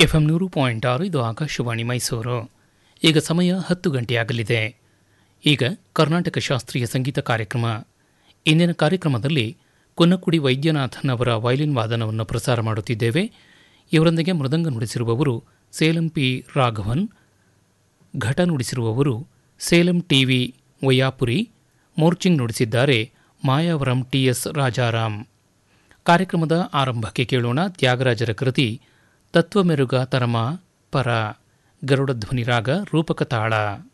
FM ನೂರು point ಆರು ಇದು ಆಕಾಶವಾಣಿ ಮೈಸೂರು ಈಗ ಸಮಯ ಹತ್ತು ಗಂಟೆಯಾಗಲಿದೆ ಈಗ ಕರ್ನಾಟಕ ಶಾಸ್ತ್ರೀಯ ಸಂಗೀತ ಕಾರ್ಯಕ್ರಮ ಇಂದಿನ ಕಾರ್ಯಕ್ರಮದಲ್ಲಿ ಕೊನ್ನಕುಡಿ ವೈದ್ಯನಾಥನ್ ಅವರ ವಯಲಿನ್ ವಾದನವನ್ನು ಪ್ರಸಾರ ಮಾಡುತ್ತಿದ್ದೇವೆ ಇವರೊಂದಿಗೆ ಮೃದಂಗ ನುಡಿಸಿರುವವರು ಸೇಲಂ ಪಿ ರಾಘವನ್ ಘಟ ನುಡಿಸಿರುವವರು ಸೇಲಂ ಟಿವಿ ವೈಯಾಪುರಿ ಮೋರ್ಚಿಂಗ್ ನುಡಿಸಿದ್ದಾರೆ ಮಾಯಾವರಂ ಟಿಎಸ್ ರಾಜಾರಾಮ್ ಕಾರ್ಯಕ್ರಮದ ಆರಂಭಕ್ಕೆ ಕೇಳೋಣ ತ್ಯಾಗರಾಜರ ಕೃತಿ ತತ್ವಮೆರುಗ ತರಮ ಪರ ಗರುಡ ಧ್ವನಿ ರಾಗ ರೂಪಕ ತಾಳ